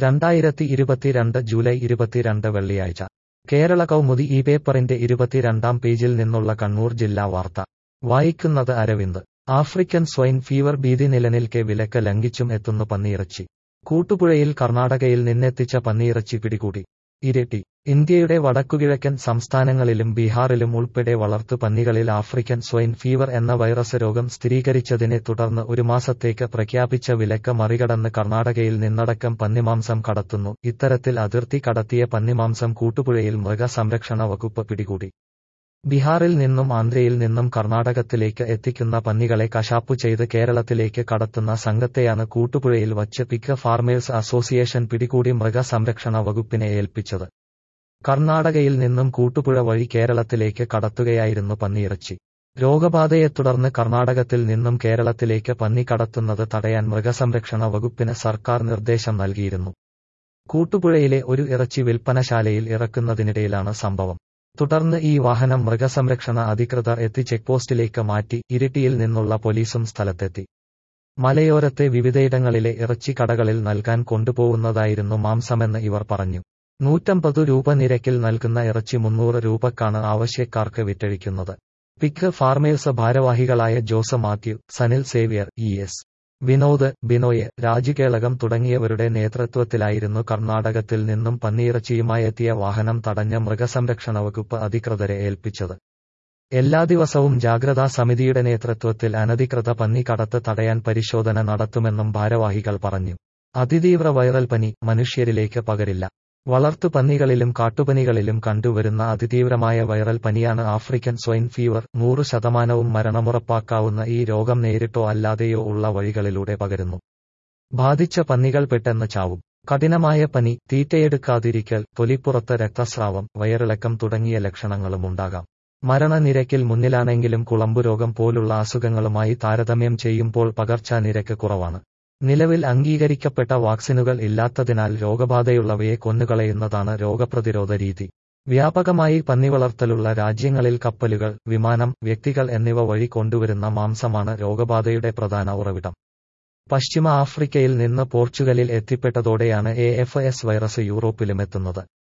രണ്ടായിരത്തി ഇരുപത്തിരണ്ട് ജൂലൈ ഇരുപത്തിരണ്ട് വെള്ളിയാഴ്ച കേരള കൗമുദി ഈ പേപ്പറിന്റെ ഇരുപത്തിരണ്ടാം പേജിൽ നിന്നുള്ള കണ്ണൂർ ജില്ലാ വാർത്ത വായിക്കുന്നത് അരവിന്ദ് ആഫ്രിക്കൻ സ്വൈൻ ഫീവർ ഭീതി നിലനിൽക്കെ വിലക്ക് ലംഘിച്ചും എത്തുന്നു പന്നിയിറച്ചി കൂട്ടുപുഴയിൽ കർണാടകയിൽ നിന്നെത്തിച്ച പന്നിയിറച്ചി പിടികൂടി ഇരട്ടി ഇന്ത്യയുടെ വടക്കുകിഴക്കൻ സംസ്ഥാനങ്ങളിലും ബീഹാറിലും ഉൾപ്പെടെ വളർത്തു പന്നികളിൽ ആഫ്രിക്കൻ സ്വൈൻ ഫീവർ എന്ന വൈറസ് രോഗം സ്ഥിരീകരിച്ചതിനെ തുടർന്ന് ഒരു മാസത്തേക്ക് പ്രഖ്യാപിച്ച വിലക്ക് മറികടന്ന് കർണാടകയിൽ നിന്നടക്കം പന്നിമാംസം കടത്തുന്നു ഇത്തരത്തിൽ അതിർത്തി കടത്തിയ പന്നിമാംസം കൂട്ടുപുഴയിൽ മൃഗസംരക്ഷണ വകുപ്പ് പിടികൂടി ബീഹാറിൽ നിന്നും ആന്ധ്രയിൽ നിന്നും കർണാടകത്തിലേക്ക് എത്തിക്കുന്ന പന്നികളെ കശാപ്പു ചെയ്ത് കേരളത്തിലേക്ക് കടത്തുന്ന സംഘത്തെയാണ് കൂട്ടുപുഴയിൽ വച്ച് പിക്ക് ഫാർമേഴ്സ് അസോസിയേഷൻ പിടികൂടി മൃഗസംരക്ഷണ വകുപ്പിനെ ഏൽപ്പിച്ചത് കർണാടകയിൽ നിന്നും കൂട്ടുപുഴ വഴി കേരളത്തിലേക്ക് കടത്തുകയായിരുന്നു പന്നിയിറച്ചി രോഗബാധയെ തുടർന്ന് കർണാടകത്തിൽ നിന്നും കേരളത്തിലേക്ക് പന്നി കടത്തുന്നത് തടയാൻ മൃഗസംരക്ഷണ വകുപ്പിന് സർക്കാർ നിർദ്ദേശം നൽകിയിരുന്നു കൂട്ടുപുഴയിലെ ഒരു ഇറച്ചി വിൽപ്പനശാലയിൽ ഇറക്കുന്നതിനിടയിലാണ് സംഭവം തുടർന്ന് ഈ വാഹനം മൃഗസംരക്ഷണ അധികൃതർ എത്തി ചെക്പോസ്റ്റിലേക്ക് മാറ്റി ഇരിട്ടിയിൽ നിന്നുള്ള പോലീസും സ്ഥലത്തെത്തി മലയോരത്തെ വിവിധയിടങ്ങളിലെ ഇറച്ചി കടകളിൽ നൽകാൻ കൊണ്ടുപോകുന്നതായിരുന്നു മാംസമെന്ന് ഇവർ പറഞ്ഞു നൂറ്റമ്പത് രൂപ നിരക്കിൽ നൽകുന്ന ഇറച്ചി മുന്നൂറ് രൂപക്കാണ് ആവശ്യക്കാർക്ക് വിറ്റഴിക്കുന്നത് പിക്ക് ഫാർമേഴ്സ് ഭാരവാഹികളായ ജോസ് മാത്യു സനിൽ സേവ്യർ ഇ എസ് വിനോദ് ബിനോയ് രാജുകേളകം തുടങ്ങിയവരുടെ നേതൃത്വത്തിലായിരുന്നു കർണാടകത്തിൽ നിന്നും പന്നിയിറച്ചിയുമായി എത്തിയ വാഹനം തടഞ്ഞ മൃഗസംരക്ഷണ വകുപ്പ് അധികൃതരെ ഏൽപ്പിച്ചത് എല്ലാ ദിവസവും ജാഗ്രതാ സമിതിയുടെ നേതൃത്വത്തിൽ അനധികൃത പന്നി കടത്ത് തടയാൻ പരിശോധന നടത്തുമെന്നും ഭാരവാഹികൾ പറഞ്ഞു അതിതീവ്ര വൈറൽ പനി മനുഷ്യരിലേക്ക് പകരില്ല വളർത്തു പന്നികളിലും കാട്ടുപനികളിലും കണ്ടുവരുന്ന അതിതീവ്രമായ വൈറൽ പനിയാണ് ആഫ്രിക്കൻ സ്വൈൻ ഫീവർ നൂറ് ശതമാനവും മരണമുറപ്പാക്കാവുന്ന ഈ രോഗം നേരിട്ടോ അല്ലാതെയോ ഉള്ള വഴികളിലൂടെ പകരുന്നു ബാധിച്ച പന്നികൾ പെട്ടെന്ന് ചാവും കഠിനമായ പനി തീറ്റയെടുക്കാതിരിക്കൽ തൊലിപ്പുറത്ത് രക്തസ്രാവം വയറിളക്കം തുടങ്ങിയ ലക്ഷണങ്ങളുമുണ്ടാകാം മരണനിരക്കിൽ മുന്നിലാണെങ്കിലും കുളമ്പുരോഗം പോലുള്ള അസുഖങ്ങളുമായി താരതമ്യം ചെയ്യുമ്പോൾ പകർച്ചാ നിരക്ക് കുറവാണ് നിലവിൽ അംഗീകരിക്കപ്പെട്ട വാക്സിനുകൾ ഇല്ലാത്തതിനാൽ രോഗബാധയുള്ളവയെ കൊന്നുകളയുന്നതാണ് രോഗപ്രതിരോധ രീതി വ്യാപകമായി പന്നിവളർത്തലുള്ള രാജ്യങ്ങളിൽ കപ്പലുകൾ വിമാനം വ്യക്തികൾ എന്നിവ വഴി കൊണ്ടുവരുന്ന മാംസമാണ് രോഗബാധയുടെ പ്രധാന ഉറവിടം പശ്ചിമ ആഫ്രിക്കയിൽ നിന്ന് പോർച്ചുഗലിൽ എത്തിപ്പെട്ടതോടെയാണ് എ എഫ് എസ് വൈറസ് യൂറോപ്പിലുമെത്തുന്നത്